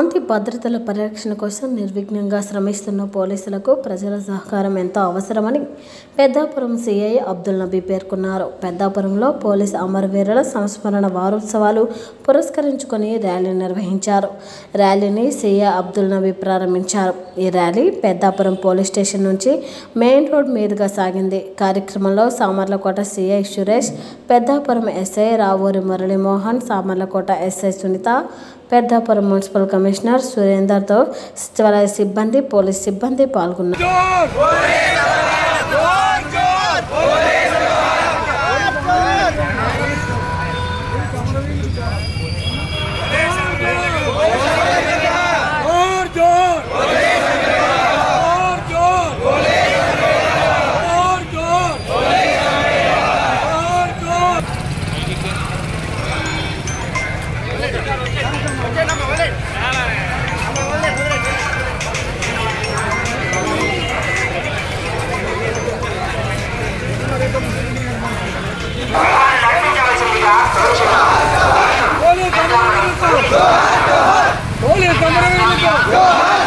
శాంతి భద్రతల పరిరక్షణ కోసం నిర్విఘ్నంగా శ్రమిస్తున్న పోలీసులకు ప్రజల సహకారం ఎంతో అవసరమని పెద్దాపురం సిఐ అబ్దుల్ నబీ పేర్కొన్నారు పెద్దాపురంలో పోలీస్ అమరవీరుల సంస్మరణ వారోత్సవాలు పురస్కరించుకొని ర్యాలీ నిర్వహించారు ర్యాలీని సిఐ అబ్దుల్ నబీ ప్రారంభించారు ఈ ర్యాలీ పెద్దాపురం పోలీస్ స్టేషన్ నుంచి మెయిన్ రోడ్ మీదుగా సాగింది కార్యక్రమంలో Samarlakota CI Suresh Peddapuram SI Ravuri Muralimohan Samarlakota SI Sunitha Peddapuram municipal commissioner సురేందర్తో సచివాలయ సిబ్బంది పోలీస్ సిబ్బంది పాల్గొన్నారు और जोर और जोर और जोर और जोर बोले कमरेको बोले कमरेको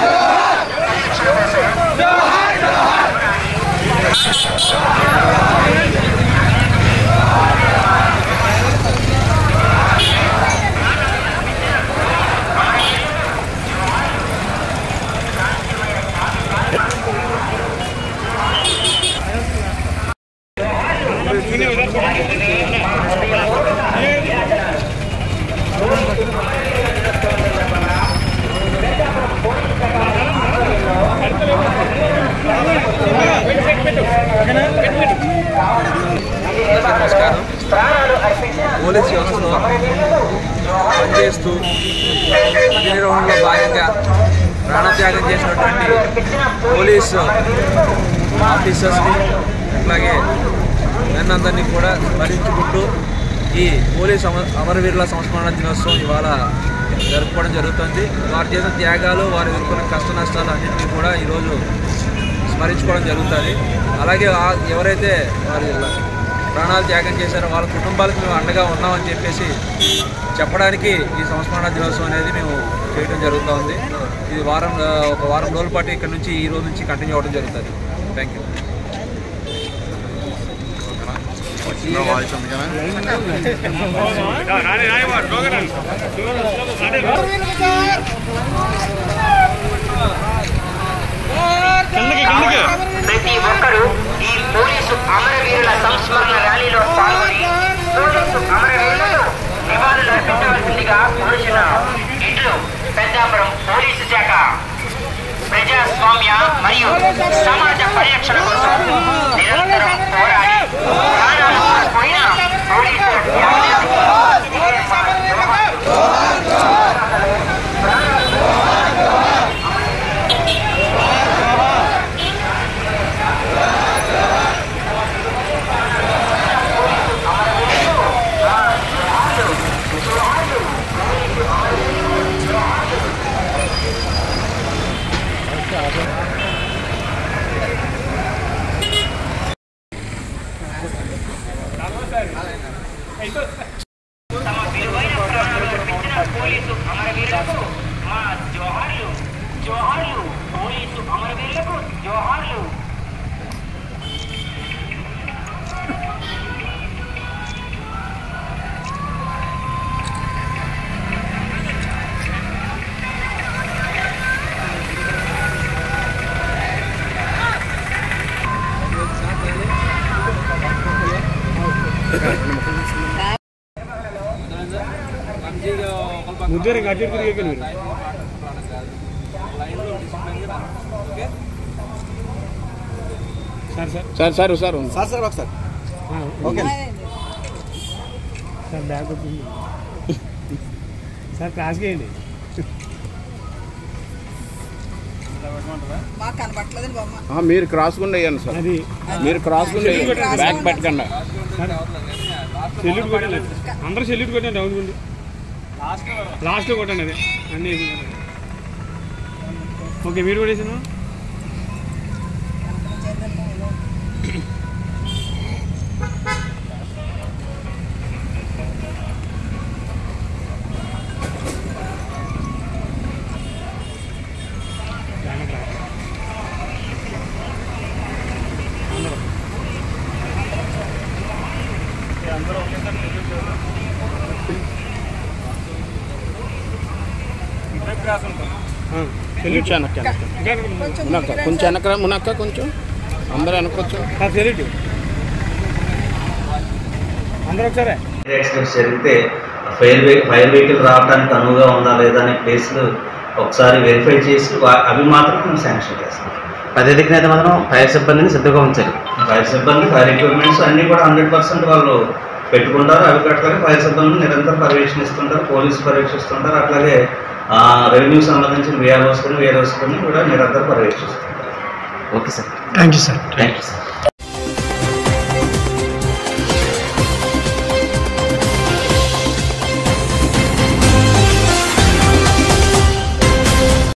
నమస్కారం పోలీస్ వ్యవస్థలో పనిచేస్తూ విధి నిర్వహణలో భాగంగా ప్రాణత్యాగం చేసినటువంటి పోలీస్ ఆఫీసర్స్ని అట్లాగే అందరినీ కూడా స్మరించుకుంటూ ఈ పోలీస్ అమ అమరవీరుల సంస్మరణ దినోత్సవం ఇవాళ జరుపుకోవడం జరుగుతుంది వారి చేసిన త్యాగాలు వారు ఎదుర్కొన్న కష్ట నష్టాలు అన్నింటినీ కూడా ఈరోజు స్మరించుకోవడం జరుగుతుంది అలాగే ఆ- ఎవరైతే వారి ప్రాణాలు త్యాగం చేశారో వాళ్ళ కుటుంబాలకు మేము అండగా ఉన్నామని చెప్పేసి చెప్పడానికి ఈ సంస్మరణ దినోత్సవం అనేది మేము చేయడం జరుగుతుంది ఇది వారం ఆ, ఒక వారం రోజుల పాటు ఇక్కడ నుంచి ఈ రోజు నుంచి కంటిన్యూ అవ్వడం జరుగుతుంది థ్యాంక్ యూ ప్రతి ఒక్కరూ ఈ పోలీసు అమరవీరుల సంస్మరణ ర్యాలీలో పాల్గొని పోలీసు అమరవీరులకు నివాళులు అర్పించవలసిందిగా కోరుచున్నాం ఇట్లు పెద్దాపురం పోలీసు శాఖ ప్రజాస్వామ్య మరియు సమాజ పరిరక్షణ కోసం నిరంతరం పోరాడి ప్రాణాలు కోల్పోయిన పోలీసుల త్యాగానికి తమ విలువైన ప్రాణాలు అర్పించిన పోలీసు అమరవీరులకు మా జోహార్లు జోహార్లు పోలీసు అమరవీరులకు జోహార్లు ముద్దరు అటు ఇటు తిరిగి మీరు sir sir sir sir sir sir sir ఒకసారి ఓకే సార్ బ్యాగ్ వచ్చింది సార్ క్లాస్కి వేయండి మాకు కనపట్లేదండి బొమ్మ మీరు క్రాస్ గుండా వేయండి సార్ అది మీరు క్రాస్ గుండా వేయండి బ్యాక్ పెట్టకుండా సెల్యూట్ కొట్టండి అందరూ సెల్యూట్ కొట్టండి డౌన్ గుండి లాస్ట్లో కొట్టండి అదే అన్నీ ఓకే మీరు కూడా వేసాను కొంచెం వెనక్కి వెనక్కి మునక్క కొంచెం వెనక మునక్క కొంచెం అందరూ వెనకొచ్చు సెల్యూట్ అందరూ ఒకసారి యాక్సిడెంట్స్ జరిగితే ఫైర్ వెహి ఫైర్ వెహికల్ రావడానికి అనువుగా ఉందా లేదా అనే ప్లేస్లు ఒకసారి వెరిఫై చేసి వా- అవి మాత్రం మేము శాంక్షన్ చేస్తాం అదేదికన అయితే మాత్రం ఫైర్ సిబ్బందిని సిద్ధంగా ఉంచాలి ఫైర్ సిబ్బంది ఫైర్ ఎక్విప్మెంట్స్ అన్నీ కూడా హండ్రెడ్ పర్సెంట్ వాళ్ళు పెట్టుకుంటారు అవి కట్టుకొని ఫైర్ సిబ్బంది నిరంతరం పర్యవేక్షణిస్తుంటారు పోలీసు పర్యవేక్షిస్తుంటారు అట్లాగే రెవెన్యూ సంబంధించిన విఆర్ఓస్కొని విఆర్ఓస్కొని కూడా నిరంతరం పర్యవేక్షిస్తుంటారు okay sir thank you sir thank you sir